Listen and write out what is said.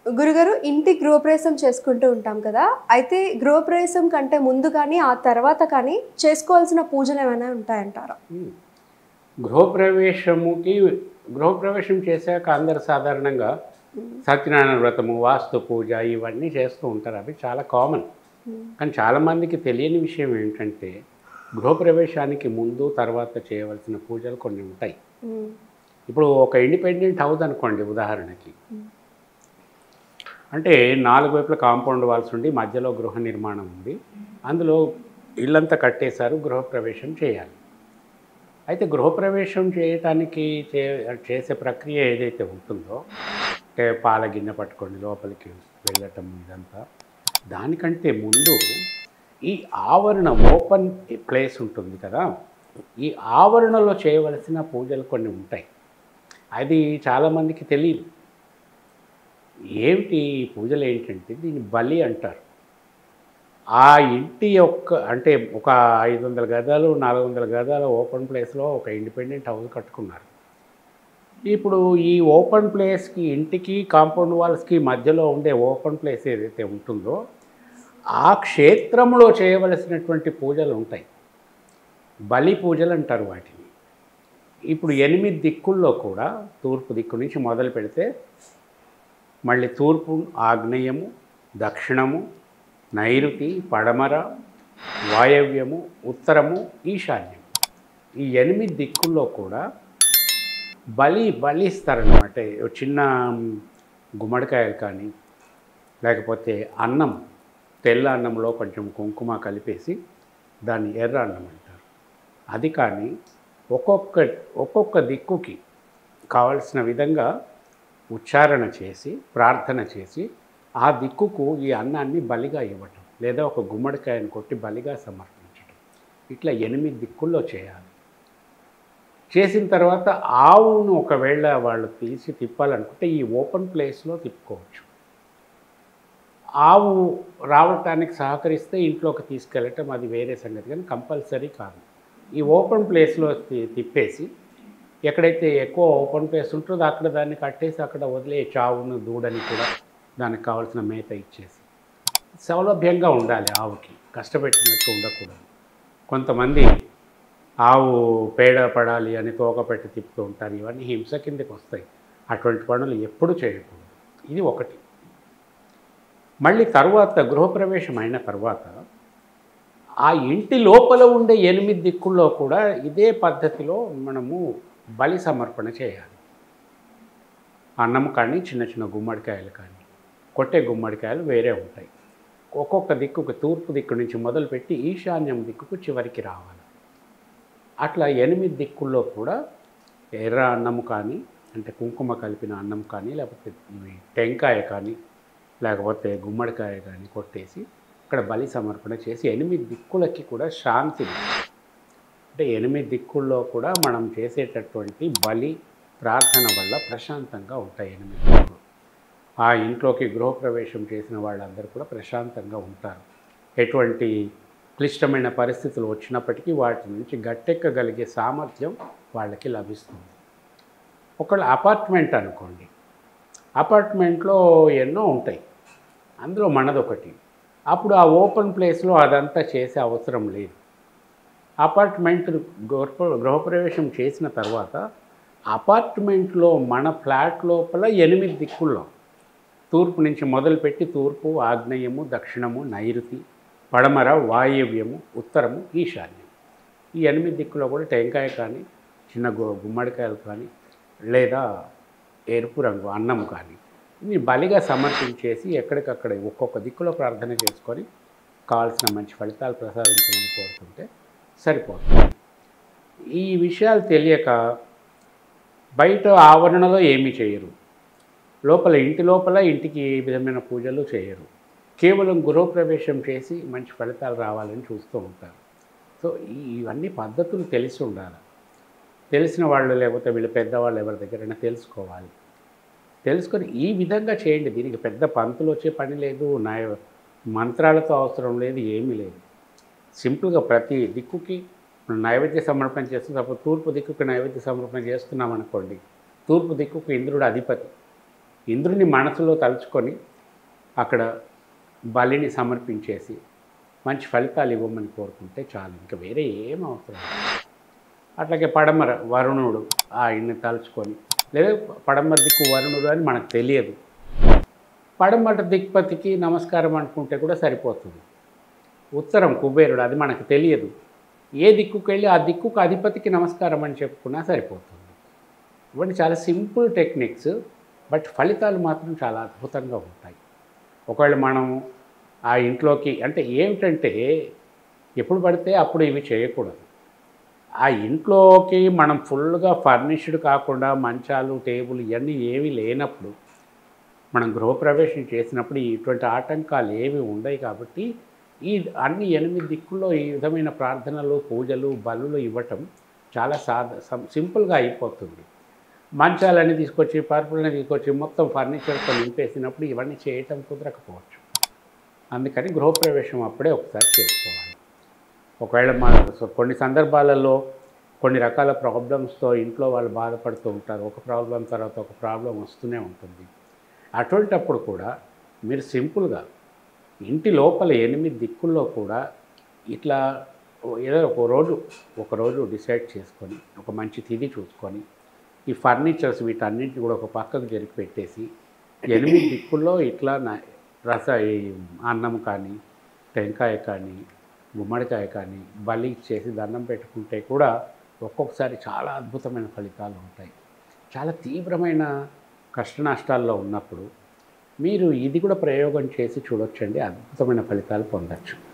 గురుగారు ఇంటి గృహప్రవేశం చేసుకుంటూ ఉంటాం కదా అయితే గృహప్రవేశం కంటే ముందు కానీ ఆ తర్వాత కానీ చేసుకోవాల్సిన పూజలు ఏమైనా ఉంటాయంటారా ఉమ్. గృహప్రవేశముకి గృహప్రవేశం చేశాక అందరు సాధారణంగా సత్యనారాయణ వ్రతము వాస్తు పూజ ఇవన్నీ చేస్తూ ఉంటారు అవి చాలా కామన్ కానీ చాలామందికి తెలియని విషయం ఏంటంటే గృహప్రవేశానికి ముందు తర్వాత చేయవలసిన పూజలు కొన్ని ఉంటాయి ఉమ్, ఇప్పుడు ఒక ఇండిపెండెంట్ హౌస్ అనుకోండి ఉదాహరణకి అంటే నాలుగు వైపుల కాంపౌండ్ వాల్స్ ఉండి మధ్యలో గృహ నిర్మాణం ఉంది అందులో ఇల్లంతా కట్టేశారు గృహప్రవేశం చేయాలి అయితే గృహప్రవేశం చేయటానికి చే చేసే ప్రక్రియ ఏదైతే ఉంటుందో అంటే పాల గిన్నె పట్టుకోండి లోపలికి వెళ్ళటం ఇదంతా దానికంటే ముందు ఈ ఆవరణ ఓపెన్ ప్లేస్ ఉంటుంది కదా ఈ ఆవరణలో చేయవలసిన పూజలు కొన్ని ఉంటాయి అది చాలామందికి తెలియదు ఏమిటి ఈ పూజలు ఏంటంటే దీన్ని బలి అంటారు ఆ ఇంటి యొక్క అంటే ఒక ఐదు వందల గదాలు నాలుగు వందల గదాల ఓపెన్ ప్లేస్లో ఒక ఇండిపెండెంట్ హౌస్ కట్టుకున్నారు ఇప్పుడు ఈ ఓపెన్ ప్లేస్కి ఇంటికి కాంపౌండ్ వాల్స్కి మధ్యలో ఉండే ఓపెన్ ప్లేస్ ఏదైతే ఉంటుందో ఆ క్షేత్రంలో చేయవలసినటువంటి పూజలు ఉంటాయి బలి పూజలు అంటారు వాటిని ఇప్పుడు ఎనిమిది దిక్కుల్లో కూడా తూర్పు దిక్కు నుంచి మొదలు పెడితే మళ్ళీ తూర్పు ఆగ్నేయము దక్షిణము నైరుతి పడమర వాయవ్యము ఉత్తరము ఈశాన్యం ఈ ఎనిమిది దిక్కుల్లో కూడా బలి బలి ఇస్తారనమాట చిన్న గుమ్మడికాయలు కానీ లేకపోతే అన్నం తెల్ల అన్నంలో కొంచెం కుంకుమ కలిపేసి దాన్ని ఎర్ర అన్నం అంటారు అది కానీ ఒక్కొక్క ఒక్కొక్క దిక్కుకి కావలసిన విధంగా ఉచ్చారణ చేసి ప్రార్థన చేసి ఆ దిక్కుకు ఈ అన్నాన్ని బలిగా ఇవ్వటం లేదా ఒక గుమ్మడికాయను కొట్టి బలిగా సమర్పించడం ఇట్లా ఎనిమిది దిక్కుల్లో చేయాలి చేసిన తర్వాత ఆవును ఒకవేళ వాళ్ళు తీసి తిప్పాలనుకుంటే ఈ ఓపెన్ ప్లేస్లో తిప్పుకోవచ్చు ఆవు రావటానికి సహకరిస్తే ఇంట్లోకి తీసుకెళ్ళటం అది వేరే సంగతి కానీ కంపల్సరీ కాదు ఈ ఓపెన్ ప్లేస్లో తి- తిప్పేసి ఎక్కడైతే ఎక్కువ ఓపెన్ ప్లేస్ ఉంటుందో అక్కడ దాన్ని కట్టేసి అక్కడ వదిలే చావును దూడని కూడా దానికి కావాల్సిన మేత ఇచ్చేసి సౌలభ్యంగా ఉండాలి ఆవుకి కష్టపెట్టినట్టు ఉండకూడదు కొంతమంది ఆవు పేడ పడాలి అని తోక పెట్టి తిప్పుతూ ఉంటారు ఇవన్నీ హింస కిందకి వస్తాయి అటువంటి పనులు ఎప్పుడు చేయకూడదు ఇది ఒకటి మళ్ళీ తర్వాత గృహప్రవేశం అయిన తర్వాత ఆ ఇంటి లోపల ఉండే ఎనిమిది దిక్కుల్లో కూడా ఇదే పద్ధతిలో మనము బలి సమర్పణ చేయాలి అన్నం కానీ చిన్న చిన్న గుమ్మడికాయలు కానీ కొట్టే గుమ్మడికాయలు వేరే ఉంటాయి ఒక్కొక్క దిక్కుకు తూర్పు దిక్కు నుంచి మొదలుపెట్టి ఈశాన్యం దిక్కుకు చివరికి రావాలి అట్లా ఎనిమిది దిక్కుల్లో కూడా ఎర్ర అన్నం కానీ అంటే కుంకుమ కలిపిన అన్నం కానీ లేకపోతే ఇవి టెంకాయ కానీ లేకపోతే గుమ్మడికాయ కానీ కొట్టేసి అక్కడ బలి సమర్పణ చేసి ఎనిమిది దిక్కులకి కూడా శాంతిని అంటే ఎనిమిది దిక్కుల్లో కూడా మనం చేసేటటువంటి బలి ప్రార్థన వల్ల ప్రశాంతంగా ఉంటాయి ఎనిమిది దిక్కులు ఆ ఇంట్లోకి గృహప్రవేశం చేసిన వాళ్ళందరూ కూడా ప్రశాంతంగా ఉంటారు ఎటువంటి క్లిష్టమైన పరిస్థితులు వచ్చినప్పటికీ వాటి నుంచి గట్టెక్కగలిగే సామర్థ్యం వాళ్ళకి లభిస్తుంది ఒకళ్ళు అపార్ట్మెంట్ అనుకోండి అపార్ట్మెంట్లో ఎన్నో ఉంటాయి అందులో మనదొకటి అప్పుడు ఆ ఓపెన్ ప్లేస్లో అదంతా చేసే అవసరం లేదు అపార్ట్మెంట్ గృహ గృహప్రవేశం చేసిన తర్వాత అపార్ట్మెంట్లో మన ఫ్లాట్ లోపల ఎనిమిది దిక్కుల్లో తూర్పు నుంచి మొదలుపెట్టి తూర్పు ఆగ్నేయము దక్షిణము నైరుతి పడమర వాయవ్యము ఉత్తరము ఈశాన్యం ఈ ఎనిమిది దిక్కులో కూడా టెంకాయ కానీ చిన్న గు గుమ్మడికాయలు కానీ లేదా ఎరుపు రంగు అన్నం కానీ ఇవి బలిగా సమర్పించేసి ఎక్కడికక్కడ ఒక్కొక్క దిక్కులో ప్రార్థన చేసుకొని కావాల్సిన మంచి ఫలితాలు ప్రసాదించమని కోరుతుంటే సరిపోతుంది ఈ విషయాలు తెలియక బయట ఆవరణలో ఏమీ చేయరు లోపల ఇంటి లోపల ఇంటికి ఏ విధమైన పూజలు చేయరు కేవలం గృహప్రవేశం చేసి మంచి ఫలితాలు రావాలని చూస్తూ ఉంటారు సో ఈ- ఇవన్నీ పద్ధతులు తెలిసి ఉండాలి తెలిసిన వాళ్ళు లేకపోతే వీళ్ళు పెద్దవాళ్ళు ఎవరి దగ్గరైనా తెలుసుకోవాలి తెలుసుకొని ఈ విధంగా చేయండి దీనికి పెద్ద పంతులు వచ్చే పని లేదు నాయ మంత్రాలతో అవసరం లేదు ఏమీ లేదు సింపుల్గా ప్రతి దిక్కుకి మనం నైవేద్య సమర్పణ చేస్తున్నాం అప్పుడు తూర్పు దిక్కుకి నైవేద్య సమర్పణ చేస్తున్నాం అనుకోండి తూర్పు దిక్కుకు ఇంద్రుడు అధిపతి ఇంద్రుని మనసులో తలుచుకొని అక్కడ బలిని సమర్పించేసి మంచి ఫలితాలు ఇవ్వమని కోరుకుంటే చాలు ఇంకా వేరే ఏం అవసరం లేదు. అట్లాగే పడమర వరుణుడు ఆయన్ని తలుచుకొని లేదా పడమర దిక్కు వరుణుడు అని మనకు తెలియదు పడమర దిక్పతికి నమస్కారం అనుకుంటే కూడా సరిపోతుంది ఉత్తరం కుబేరుడు అది మనకు తెలియదు ఏ దిక్కుకు వెళ్ళి ఆ దిక్కుకు అధిపతికి నమస్కారం అని చెప్పుకున్నా సరిపోతుంది ఇవన్నీ చాలా సింపుల్ టెక్నిక్స్ బట్ ఫలితాలు మాత్రం చాలా అద్భుతంగా ఉంటాయి ఒకవేళ మనం ఆ ఇంట్లోకి అంటే ఏమిటంటే ఎప్పుడు పడితే అప్పుడు ఇవి చేయకూడదు ఆ ఇంట్లోకి మనం ఫుల్గా ఫర్నిష్డ్ కాకుండా మంచాలు టేబుల్ ఇవన్నీ ఏమీ లేనప్పుడు మనం గృహప్రవేశం చేసినప్పుడు ఇటువంటి ఆటంకాలు ఏవి ఉండవు కాబట్టి ఈ అన్ని ఎనిమిది దిక్కుల్లో ఈ విధమైన ప్రార్థనలు పూజలు బలులు ఇవ్వటం చాలా సాధ సం- సింపుల్గా అయిపోతుంది మంచాలన్నీ తీసుకొచ్చి పరుపులని తీసుకొచ్చి మొత్తం ఫర్నిచర్తో నింపేసినప్పుడు ఇవన్నీ చేయటం కుదరకపోవచ్చు అందుకని గృహప్రవేశం అప్పుడే ఒకసారి చేసుకోవాలి ఒకవేళ మన సో- కొన్ని సందర్భాలలో కొన్ని రకాల ప్రాబ్లమ్స్తో ఇంట్లో వాళ్ళు బాధపడుతూ ఉంటారు ఒక ప్రాబ్లం తర్వాత ఒక ప్రాబ్లం వస్తూనే ఉంటుంది అటువంటప్పుడు కూడా మీరు సింపుల్గా ఇంటి లోపల ఎనిమిది దిక్కుల్లో కూడా ఇట్లా ఏదో ఒక రోజు ఒక రోజు డిసైడ్ చేసుకొని ఒక మంచి తిథి చూసుకొని ఈ ఫర్నిచర్స్ వీటన్నింటిని కూడా ఒక పక్కకు జరిపి పెట్టేసి ఎనిమిది దిక్కుల్లో ఇట్లా నా- రస ఈ అన్నం కానీ టెంకాయ కానీ గుమ్మడికాయ కానీ బలి ఇచ్చేసి దండం పెట్టుకుంటే కూడా ఒక్కొక్కసారి చాలా అద్భుతమైన ఫలితాలు ఉంటాయి చాలా తీవ్రమైన కష్ట నష్టాల్లో ఉన్నప్పుడు మీరు ఇది కూడా ప్రయోగం చేసి చూడొచ్చండి అద్భుతమైన ఫలితాలు పొందొచ్చు